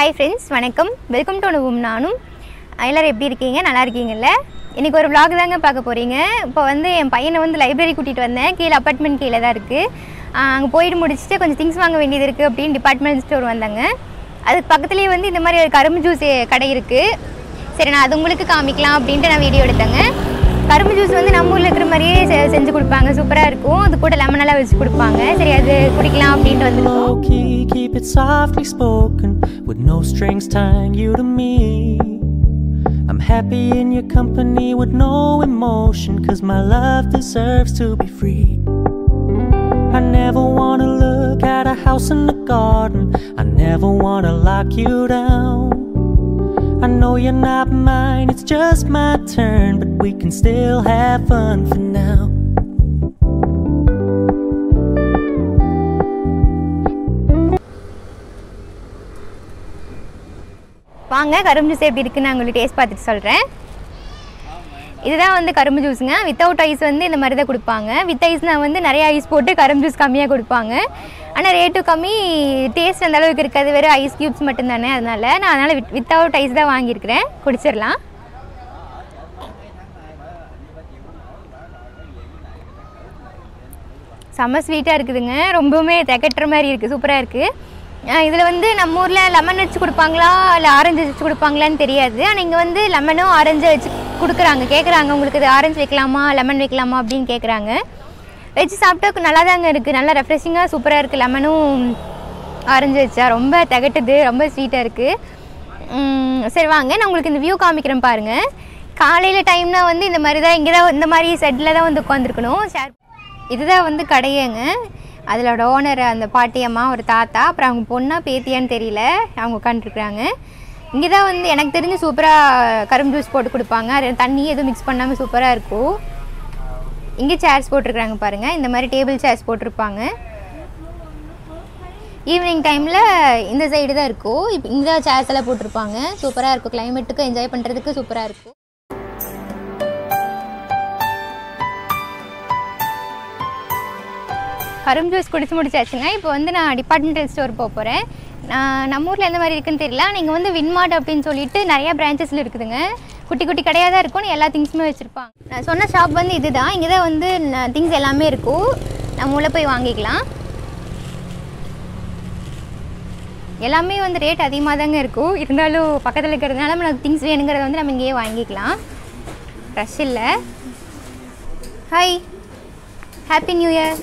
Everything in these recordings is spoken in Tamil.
ஹாய் ஃப்ரெண்ட்ஸ் வணக்கம் வெல்கம் டு உணவும் நானும் எல்லோரும் எப்படி இருக்கீங்க நல்லா இருக்கீங்கல்ல இன்றைக்கி ஒரு vlog தாங்க பார்க்க போகிறீங்க இப்போ வந்து என் பையனை வந்து லைப்ரரி கூட்டிகிட்டு வந்தேன் கீழே அப்பார்ட்மெண்ட் கீழே தான் இருக்குது அங்கே போயிட்டு முடிச்சுட்டு கொஞ்சம் திங்ஸ் வாங்க வேண்டியது இருக்குது அப்படின்னு டிபார்ட்மெண்ட் ஸ்டோர் வந்தாங்க அதுக்கு பக்கத்துலேயே வந்து இந்த மாதிரி ஒரு கரும்பு ஜூஸ் கடை இருக்குது சரி நான் அது உங்களுக்கு காமிக்கலாம் அப்படின்ட்டு நான் வீடியோ எடுத்தேங்க கரும்பு ஜூஸ் வந்து நம்ம ஊரில் இருக்கிற மாதிரியே செ- செஞ்சு கொடுப்பாங்க சூப்பராக இருக்கும் அது கூட லெமன் எல்லாம் வச்சு கொடுப்பாங்க சரி அது குடிக்கலாம் அப்படின்ட்டு வந்துருக்கோம் Low key, keep it softly spoken, with no strings tying you to me. I'm happy in your company with no emotion, cause my love deserves to be free. I never wanna look at a house in the garden, I never wanna lock you down. I know you're not mine, it's just my turn, but we can still have fun for now. வாங்க கரும்பு ஜூஸ் எப்படி இருக்குன்னு நான் உங்களுக்கு டேஸ்ட் பார்த்துட்டு சொல்கிறேன் இதுதான் வந்து கரும்பு ஜூஸுங்க வித்தவுட் ஐஸ் வந்து இந்த மாதிரி தான் கொடுப்பாங்க வித் ஐஸ்னால் வந்து நிறைய ஐஸ் போட்டு கரும்பு ஜூஸ் கம்மியாக கொடுப்பாங்க ஆனால் ரேட்டும் கம்மி டேஸ்ட் அந்த அளவுக்கு இருக்காது வெறும் ஐஸ் க்யூப்ஸ் மட்டும்தானே அதனால நான் அதனால் வித் வித்தவுட் ஐஸ் தான் வாங்கியிருக்கிறேன் குடிச்சிடலாம் செம்ம ஸ்வீட்டாக இருக்குதுங்க ரொம்பவுமே திகட்டுற மாதிரி இருக்குது சூப்பராக இருக்குது இதில் வந்து நம்ம ஊரில் லெமன் வச்சு கொடுப்பாங்களா இல்லை ஆரஞ்சு வச்சு கொடுப்பாங்களான்னு தெரியாது ஆனால் இங்கே வந்து லெமனும் ஆரஞ்சு வச்சு கொடுக்குறாங்க கேட்குறாங்க உங்களுக்கு இது ஆரஞ்சு வைக்கலாமா லெமன் வைக்கலாமா அப்படின்னு கேட்குறாங்க வச்சு சாப்பிட்டா நல்லா தாங்க இருக்குது நல்லா ரெஃப்ரெஷிங்காக சூப்பராக இருக்குது லெமனும் ஆரஞ்சு வச்சா ரொம்ப திகட்டுது ரொம்ப ஸ்வீட்டாக இருக்குது சரி வாங்க நான் உங்களுக்கு இந்த வியூ காமிக்கிறேன் பாருங்கள் காலையில் டைம்னா வந்து இந்த மாதிரி தான் இங்கே தான் இந்த மாதிரி செட்டில் தான் வந்து உட்காந்துருக்கணும் ஷேர் இதுதான் வந்து கடையங்க அதிலோட ஓனர் அந்த பாட்டியம்மா ஒரு தாத்தா அப்புறம் அவங்க பொண்ணா பேத்தியான்னு தெரியல அவங்க உட்காந்துருக்குறாங்க இங்கே தான் வந்து எனக்கு தெரிஞ்சு சூப்பராக கரும்பு ஜூஸ் போட்டு கொடுப்பாங்க அது தண்ணி எதுவும் மிக்ஸ் பண்ணாமல் சூப்பராக இருக்கும் இங்கே சேர்ஸ் போட்டிருக்கிறாங்க பாருங்கள் இந்த மாதிரி டேபிள் சேர்ஸ் போட்டிருப்பாங்க ஈவினிங் டைமில் இந்த சைடு தான் இருக்கும் இப்போ இந்த சேர்ஸ் எல்லாம் போட்டிருப்பாங்க சூப்பராக இருக்கும் கிளைமேட்டுக்கு என்ஜாய் பண்ணுறதுக்கு சூப்பராக இருக்கும் கரும்பு ஜூஸ் குடிச்சு முடிச்சாச்சுங்க இப்போ வந்து நான் டிபார்ட்மெண்டல் ஸ்டோர் போக போகிறேன் நான் நம்ம ஊரில் எந்த மாதிரி இருக்குன்னு தெரியல நீங்கள் வந்து வின்மார்ட் அப்படின்னு சொல்லிட்டு நிறையா பிரான்ச்சஸில் இருக்குதுங்க குட்டி குட்டி கடையாக தான் இருக்கும் எல்லா திங்ஸுமே வச்சுருப்பாங்க நான் சொன்ன ஷாப் வந்து இதுதான் இங்கே தான் வந்து திங்ஸ் எல்லாமே இருக்கும் நம்ம உள்ள போய் வாங்கிக்கலாம் எல்லாமே வந்து ரேட் அதிகமாக தாங்க இருக்கும் இருந்தாலும் பக்கத்தில் இருக்கிறதுனால நமக்கு திங்ஸ் வேணுங்கிறத வந்து நம்ம இங்கேயே வாங்கிக்கலாம் ரஷ் இல்லை hi happy new year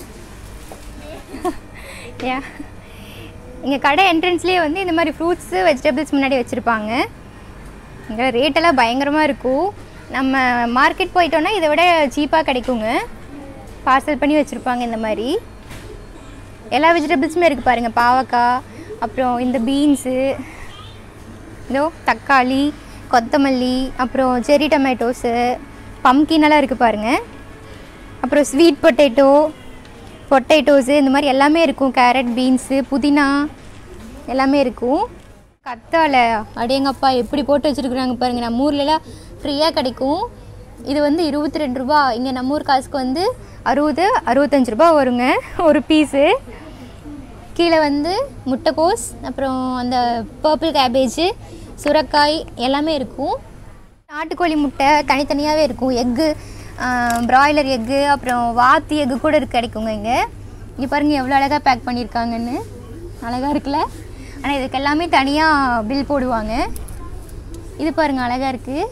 yeah இங்கே கடை என்ட்ரன்ஸ்லேயே வந்து இந்த மாதிரி ஃப்ரூட்ஸு வெஜிடபிள்ஸ் முன்னாடி வச்சுருப்பாங்க இங்கே ரேட்டெல்லாம் பயங்கரமாக இருக்கும் நம்ம மார்க்கெட் போயிட்டோன்னா இதை விட சீப்பாக கிடைக்குங்க பார்சல் பண்ணி வச்சுருப்பாங்க இந்த மாதிரி எல்லா வெஜிடபிள்ஸுமே இருக்குது பாருங்கள் பாவக்காய் அப்புறம் இந்த பீன்ஸு இதோ தக்காளி கொத்தமல்லி அப்புறம் செரி டொமேட்டோஸு பம்கின் எல்லாம் இருக்குது பாருங்கள் அப்புறம் ஸ்வீட் பொட்டேட்டோ பொட்டேட்டோஸு இந்த மாதிரி எல்லாமே இருக்கும் கேரட் பீன்ஸு புதினா எல்லாமே இருக்கும் கத்தாழை அடேங்கப்பா எப்படி போட்டு வச்சுருக்குறாங்க பாருங்கள் நம்ம ஊர்லலாம் ஃப்ரீயாக கிடைக்கும் இது வந்து இருபத்தி ரெண்டு ரூபா இங்கே நம்ம ஊர் காசுக்கு வந்து அறுபது அறுபத்தஞ்சு ரூபா வருங்க ஒரு பீஸு கீழே வந்து முட்டைக்கோஸ் அப்புறம் அந்த பர்பிள் கேபேஜு சுரக்காய் எல்லாமே இருக்கும் நாட்டுக்கோழி முட்டை தனித்தனியாகவே இருக்கும் எக்கு ப்ராய்லர் எக்கு அப்புறம் வாத்து எக்கு கூட இருக்கு கிடைக்குங்க இங்கே இங்கே பாருங்கள் எவ்வளோ அழகாக பேக் பண்ணியிருக்காங்கன்னு அழகாக இருக்குல்ல ஆனால் இதுக்கு எல்லாமே தனியாக பில் போடுவாங்க இது பாருங்கள் அழகாக இருக்குது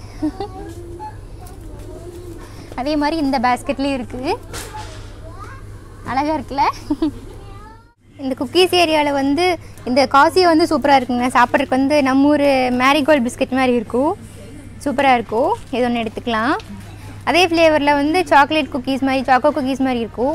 அதே மாதிரி இந்த பேஸ்கெட்லேயும் இருக்குது அழகாக இருக்குல்ல இந்த குக்கீஸ் ஏரியாவில் வந்து இந்த காசி வந்து சூப்பராக இருக்குங்க சாப்பிட்றதுக்கு வந்து நம்ம ஊர் மேரிகோல்ட் பிஸ்கட் மாதிரி இருக்கும் சூப்பராக இருக்கும் இது ஒன்று எடுத்துக்கலாம் அதே ஃப்ளேவரில் வந்து சாக்லேட் குக்கீஸ் மாதிரி சாக்கோ குக்கீஸ் மாதிரி இருக்கும்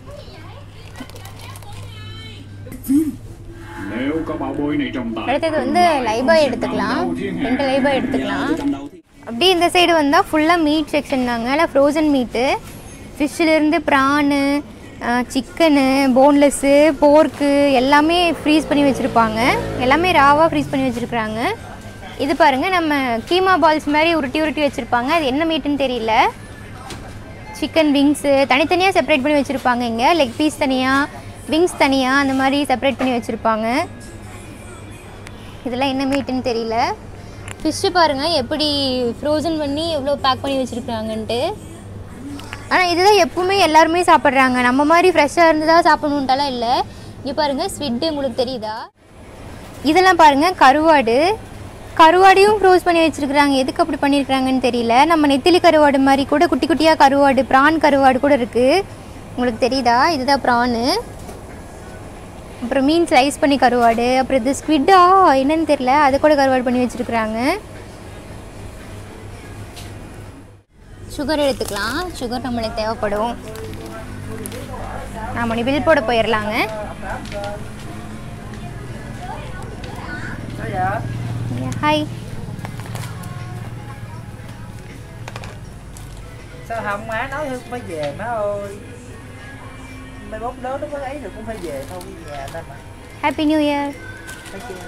Nếu có bảo bối này trong tay அடுத்தது வந்து லைபாய் எடுத்துக்கலாம் ரெண்டு லைபாய் எடுத்துக்கலாம் அப்படியே இந்த சைடு வந்தால் ஃபுல்லாக மீட் செக்ஷன் தாங்க இல்லை ஃப்ரோசன் மீட்டு ஃபிஷ்ஷிலேருந்து ப்ரானு சிக்கனு போன்லெஸ்ஸு போர்க்கு எல்லாமே ஃப்ரீஸ் பண்ணி வச்சுருப்பாங்க எல்லாமே ராவாக ஃப்ரீஸ் பண்ணி வச்சுருக்குறாங்க இது பாருங்கள் நம்ம கீமா பால்ஸ் மாதிரி உருட்டி உருட்டி வச்சுருப்பாங்க அது என்ன மீட்டுன்னு தெரியல சிக்கன் விங்ஸு தனித்தனியாக செப்பரேட் பண்ணி வச்சுருப்பாங்க இங்கே லெக் பீஸ் தனியாக விங்ஸ் தனியாக அந்த மாதிரி செப்பரேட் பண்ணி வச்சுருப்பாங்க இதெல்லாம் என்ன மீட்டுன்னு தெரியல ஃபிஷ்ஷு பாருங்கள் எப்படி ஃப்ரோசன் பண்ணி எவ்வளோ பேக் பண்ணி வச்சுருக்குறாங்கன்ட்டு ஆனால் இதுதான் எப்பவுமே எல்லாருமே சாப்பிட்றாங்க நம்ம மாதிரி ஃப்ரெஷ்ஷாக இருந்து தான் சாப்பிடணுன்ட்டாலாம் இல்லை இங்கே பாருங்கள் ஸ்விட்டு உங்களுக்கு தெரியுதா இதெல்லாம் பாருங்கள் கருவாடு கருவாடையும் ஃப்ரோஸ் பண்ணி வச்சுருக்குறாங்க எதுக்கு அப்படி பண்ணியிருக்கிறாங்கன்னு தெரியல நம்ம நெத்திலி கருவாடு மாதிரி கூட குட்டி குட்டியாக கருவாடு ப்ரான் கருவாடு கூட இருக்குது உங்களுக்கு தெரியுதா இதுதான் ப்ரானு அப்புறம் மீன் ஸ்லைஸ் பண்ணி கருவாடு அப்புறம் இது ஸ்குவிட்டா என்னன்னு தெரியல அதை கூட கருவாடு பண்ணி வச்சுருக்குறாங்க சுகர் எடுத்துக்கலாம் சுகர் நம்மளுக்கு தேவைப்படும் நாம நீ பில் போட போயிடலாங்க hi sao không má nói Hương phải về má ơi mai mốt lớn nó có ấy rồi cũng phải về thôi nhà ta mà happy new year thấy chưa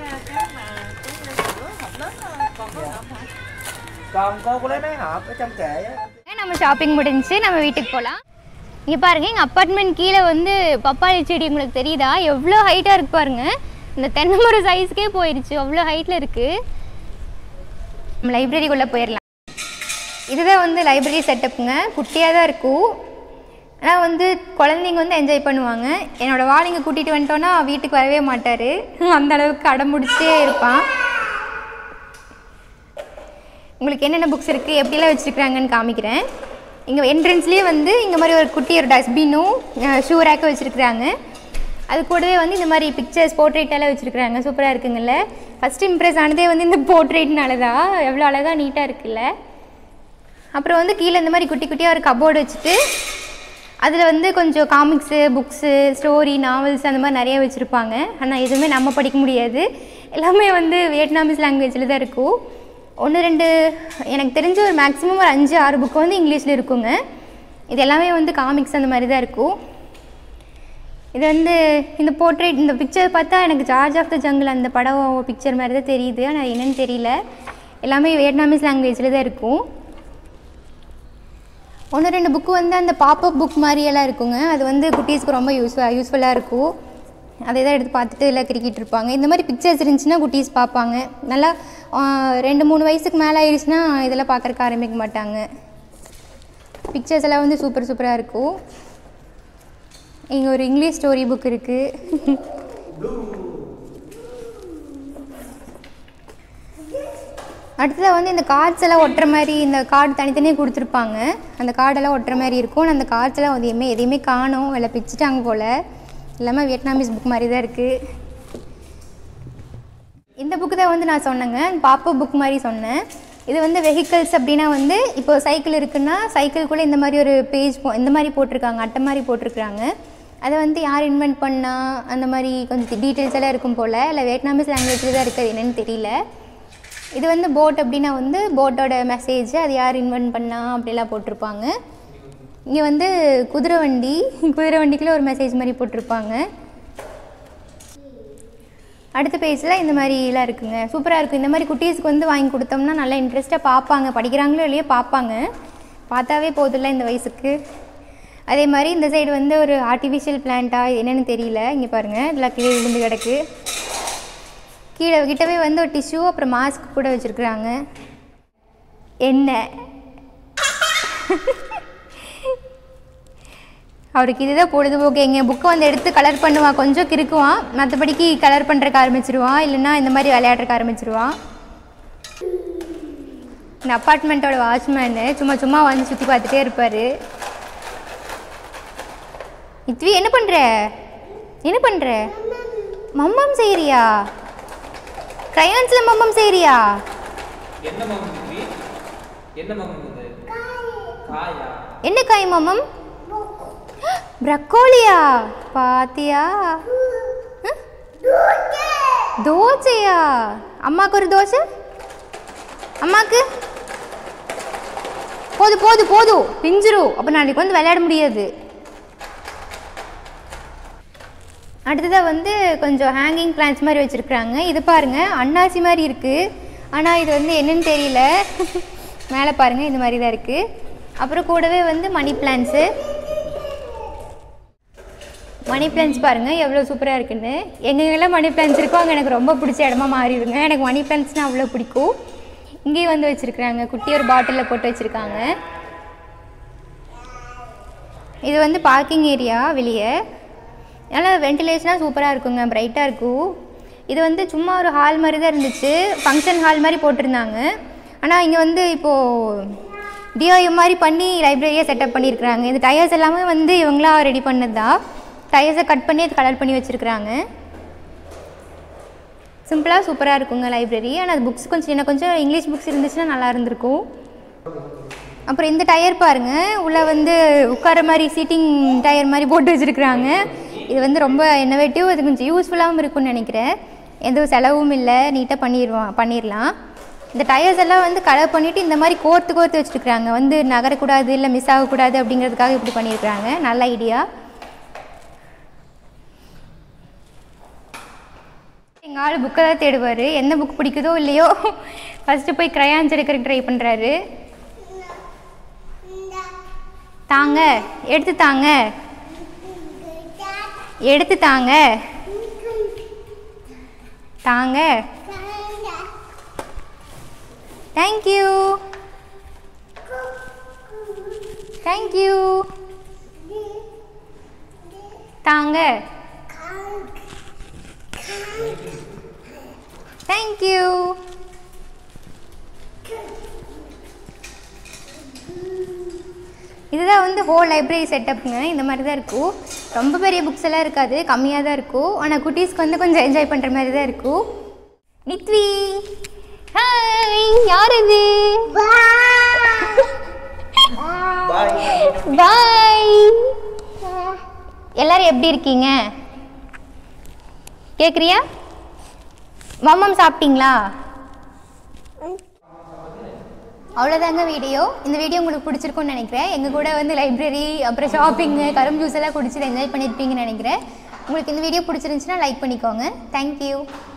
còn cô có lấy mấy hộp ở trong kệ á நம்ம ஷாப்பிங் முடிஞ்சுச்சு நம்ம வீட்டுக்கு போகலாம் இங்கே பாருங்கள் எங்கள் அப்பார்ட்மெண்ட் கீழே வந்து பப்பாளி செடி உங்களுக்கு தெரியுதா எவ்வளோ ஹைட்டாக இருக்கு பாருங்க இந்த தென்னை மரம் சைஸ்க்கே போயிடுச்சு அவ்வளோ ஹைட்டில் இருக்குது நம்ம லைப்ரரிக்குள்ளே போயிடலாம் இதுதான் வந்து லைப்ரரி செட்டப்புங்க குட்டியாக தான் இருக்கும் ஆனால் வந்து குழந்தைங்க வந்து என்ஜாய் பண்ணுவாங்க என்னோடய வாளிங்க கூட்டிகிட்டு வந்துட்டோன்னா வீட்டுக்கு வரவே மாட்டார் அந்த அளவுக்கு அடம் முடிச்சிட்டே இருப்பான் உங்களுக்கு என்னென்ன புக்ஸ் இருக்குது எப்படிலாம் வச்சுருக்குறாங்கன்னு காமிக்கிறேன் இங்கே என்ட்ரன்ஸ்லேயே வந்து இந்த மாதிரி ஒரு குட்டி ஒரு டஸ்ட்பினும் ஷூ ரேக்கும் வச்சுருக்குறாங்க அது கூடவே வந்து இந்த மாதிரி பிக்சர்ஸ் போர்ட்ரேட் எல்லாம் வச்சுருக்குறாங்க சூப்பராக இருக்குங்கல்ல ஃபஸ்ட் இம்ப்ரெஸ் ஆனதே வந்து இந்த போர்ட்ரேட்னால தான் எவ்வளோ அழகாக நீட்டாக இருக்குல்ல அப்புறம் வந்து கீழே இந்த மாதிரி குட்டி குட்டியாக ஒரு கபோர்டு வச்சுட்டு அதில் வந்து கொஞ்சம் காமிக்ஸு புக்ஸு ஸ்டோரி நாவல்ஸ் அந்த மாதிரி நிறைய வச்சுருப்பாங்க ஆனால் எதுவுமே நம்ம படிக்க முடியாது எல்லாமே வந்து வியட்நாமீஸ் லாங்குவேஜில் தான் இருக்கும் ஒன்று ரெண்டு எனக்கு தெரிஞ்ச ஒரு மேக்ஸிமம் ஒரு அஞ்சு ஆறு புக்கு வந்து இங்கிலீஷில் இருக்குங்க இது எல்லாமே வந்து காமிக்ஸ் அந்த மாதிரி தான் இருக்கும் இது வந்து இந்த போர்ட்ரேட் இந்த பிக்சர் பார்த்தா எனக்கு ஜார்ஜ் ஆஃப் த ஜங்கிள் அந்த படம் பிக்சர் மாதிரி தான் தெரியுது ஆனால் என்னன்னு தெரியல எல்லாமே வியட்நாமீஸ் லாங்குவேஜில் தான் இருக்கும் ஒன்று ரெண்டு புக்கு வந்து அந்த பாப்பப் புக் மாதிரியெல்லாம் இருக்குங்க அது வந்து குட்டீஸ்க்கு ரொம்ப யூஸ் யூஸ்ஃபுல்லாக இருக்கும் அதை தான் எடுத்து பார்த்துட்டு எல்லாம் கிரிக்கிட்டு இருப்பாங்க இந்த மாதிரி பிக்சர்ஸ் இருந்துச்சுன்னா குட்டீஸ் பார்ப்பாங்க நல்லா ஆ, ரெண்டு மூணு வயசுக்கு மேலே ஆயிடுச்சுன்னா இதெல்லாம் பார்க்குறக்கு ஆரம்பிக்க மாட்டாங்க பிக்சர்ஸ் எல்லாம் வந்து சூப்பர் சூப்பராக இருக்கும் இங்கே ஒரு இங்கிலீஷ் ஸ்டோரி புக் இருக்குது அடுத்ததாக வந்து இந்த கார்ட்ஸ் எல்லாம் ஒட்டுற மாதிரி இந்த கார்டு தனித்தனியாக கொடுத்துருப்பாங்க அந்த கார்டெல்லாம் ஒட்டுற மாதிரி இருக்கும் ஆனா அந்த கார்ட்ஸ் எல்லாம் வந்து எதுவுமே எதையுமே காணும் இல்லை பிச்சுட்டாங்க போல் எல்லாமே வியட்நாமீஸ் புக் மாதிரி தான் இருக்குது இந்த புக்கு தான் வந்து நான் சொன்னேங்க பாப்பா புக் மாதிரி சொன்னேன் இது வந்து வெஹிக்கிள்ஸ் அப்படின்னா வந்து இப்போ சைக்கிள் இருக்குன்னா சைக்கிள்குள்ளே இந்த மாதிரி ஒரு பேஜ் போ இந்த மாதிரி போட்டிருக்காங்க அட்டை மாதிரி போட்டிருக்காங்க அதை வந்து யார் இன்வென்ட் பண்ணா அந்த மாதிரி கொஞ்சம் டீட்டெயில்ஸ் எல்லாம் இருக்கும் போல் இல்லை வியட்நாமீஸ் லாங்குவேஜில் தான் இருக்குது என்னன்னு தெரியல இது வந்து போட் அப்படின்னா வந்து போட்டோட மெசேஜ் அது யார் இன்வென்ட் பண்ணா அப்படிலாம் போட்டிருப்பாங்க இங்கே வந்து குதிரை வண்டி குதிரை வண்டிக்குள்ளே ஒரு மெசேஜ் மாதிரி போட்டிருப்பாங்க அடுத்த பேஜில் இந்த மாதிரிலாம் இருக்குங்க சூப்பராக இருக்கும் இந்த மாதிரி குட்டீஸ்க்கு வந்து வாங்கி கொடுத்தோம்னா நல்லா இன்ட்ரெஸ்ட்டாக பார்ப்பாங்க படிக்கிறாங்களோ இல்லையோ பார்ப்பாங்க பார்த்தாவே போதில்ல இந்த வயசுக்கு அதே மாதிரி இந்த சைடு வந்து ஒரு ஆர்டிஃபிஷியல் பிளான்ட்டா என்னன்னு தெரியல இங்கே பாருங்கள் இதெல்லாம் கீழே விழுந்து கிடக்கு கீழே கிட்டவே வந்து ஒரு டிஷ்யூ அப்புறம் மாஸ்க் கூட வச்சுருக்குறாங்க என்ன அவருக்கு இதுதான் பொழுதுபோக்கு எங்கள் புக்கை வந்து எடுத்து கலர் பண்ணுவான் கொஞ்சம் கிறுக்குவான் மற்றபடிக்கு கலர் பண்ணுறக்கு ஆரம்பிச்சிருவான் இல்லைன்னா இந்த மாதிரி விளையாடுறக்கு ஆரம்பிச்சிருவான் இந்த அப்பார்ட்மெண்ட்டோட வாட்ச்மேனு சும்மா சும்மா வந்து சுற்றி பார்த்துட்டே இருப்பார் இத்வி என்ன பண்ணுற என்ன பண்ணுற மம்மம் செய்கிறியா க்ரையான்ஸில் மம்மம் செய்கிறியா என்ன மகம் இது என்ன மகம் இது காயா என்ன காய் மம்மம் பிரக்கோலியா பாத்தியா அஹ்? தோசையா அம்மாக்கு ஒரு தோசை அம்மாக்கு போது போது போதும் பிஞ்சிரும் அப்போ நாளைக்கு வந்து விளையாட முடியாது அடுத்ததாக வந்து கொஞ்சம் ஹேங்கிங் பிளான்ஸ் மாதிரி வச்சுருக்குறாங்க இது பாருங்க அன்னாசி மாதிரி இருக்குது ஆனால் இது வந்து என்னன்னு தெரியல மேலே பாருங்கள் இந்த மாதிரி தான் இருக்குது அப்புறம் கூடவே வந்து மணி பிளான்ஸு மணி பிளான்ஸ் பாருங்கள் எவ்வளோ சூப்பராக இருக்குன்னு எங்கெங்கெல்லாம் மணி பிளான்ஸ் இருக்கோ அங்கே எனக்கு ரொம்ப பிடிச்ச இடமா மாறிடுங்க எனக்கு மணி பிளான்ஸ்னால் அவ்வளோ பிடிக்கும் இங்கேயும் வந்து வச்சுருக்குறாங்க குட்டி ஒரு பாட்டிலில் போட்டு வச்சுருக்காங்க இது வந்து பார்க்கிங் ஏரியா வெளியே நல்லா வென்டிலேஷனாக சூப்பராக இருக்குங்க பிரைட்டாக இருக்கும் இது வந்து சும்மா ஒரு ஹால் மாதிரி தான் இருந்துச்சு ஃபங்க்ஷன் ஹால் மாதிரி போட்டிருந்தாங்க ஆனால் இங்கே வந்து இப்போது டிஓஎம் மாதிரி பண்ணி லைப்ரரியை செட்டப் பண்ணியிருக்கிறாங்க இந்த டயர்ஸ் எல்லாமே வந்து இவங்களா ரெடி பண்ணது தான் டயர்ஸை கட் பண்ணி அது கலர் பண்ணி வச்சுருக்குறாங்க சிம்பிளாக சூப்பராக இருக்குங்க லைப்ரரி ஆனால் அது புக்ஸ் கொஞ்சம் இன்னும் கொஞ்சம் இங்கிலீஷ் புக்ஸ் இருந்துச்சுன்னா நல்லா இருந்திருக்கும் அப்புறம் இந்த டயர் பாருங்க உள்ள வந்து உட்கார மாதிரி சீட்டிங் டயர் மாதிரி போட்டு வச்சுருக்குறாங்க இது வந்து ரொம்ப இன்னோவேட்டிவ் இது கொஞ்சம் யூஸ்ஃபுல்லாகவும் இருக்கும்னு நினைக்கிறேன் எந்த செலவும் இல்லை நீட்டாக பண்ணிடுவோம் பண்ணிடலாம் இந்த டயர்ஸ் எல்லாம் வந்து கலர் பண்ணிவிட்டு இந்த மாதிரி கோர்த்து கோர்த்து வச்சுருக்குறாங்க வந்து நகரக்கூடாது இல்லை மிஸ் ஆகக்கூடாது அப்படிங்கிறதுக்காக இப்படி பண்ணியிருக்கிறாங்க நல்ல ஐடியா எங்கள் ஆள் புக்கை தான் தேடுவார் என்ன புக் பிடிக்குதோ இல்லையோ ஃபஸ்ட்டு போய் க்ரையான்ஸ் எடுக்கிறதுக்கு ட்ரை பண்ணுறாரு தாங்க எடுத்து தாங்க எடுத்து தாங்க தாங்க தேங்க்யூ தேங்க்யூ தாங்க தேங்க்யூ இதுதான் வந்து ஹோல் லைப்ரரி செட்டப்புங்க இந்த மாதிரி தான் இருக்கும் ரொம்ப பெரிய புக்ஸ் எல்லாம் இருக்காது கம்மியாக தான் இருக்கும் ஆனால் குட்டீஸ்க்கு வந்து கொஞ்சம் என்ஜாய் பண்ணுற மாதிரி தான் இருக்கும் நித்வி ஹாய் யார் இது பாய் எல்லாரும் எப்படி இருக்கீங்க கேட்குறியா மம்மம் சாப்பிட்டீங்களா அவ்வளோதாங்க வீடியோ இந்த வீடியோ உங்களுக்கு பிடிச்சிருக்கும்னு நினைக்கிறேன் எங்கள் கூட வந்து லைப்ரரி அப்புறம் ஷாப்பிங்கு கரும் ஜூஸ் எல்லாம் குடிச்சு என்ஜாய் பண்ணியிருப்பீங்கன்னு நினைக்கிறேன் உங்களுக்கு இந்த வீடியோ பிடிச்சிருந்துச்சுன்னா லைக் பண்ணிக்கோங்க தேங்க்யூ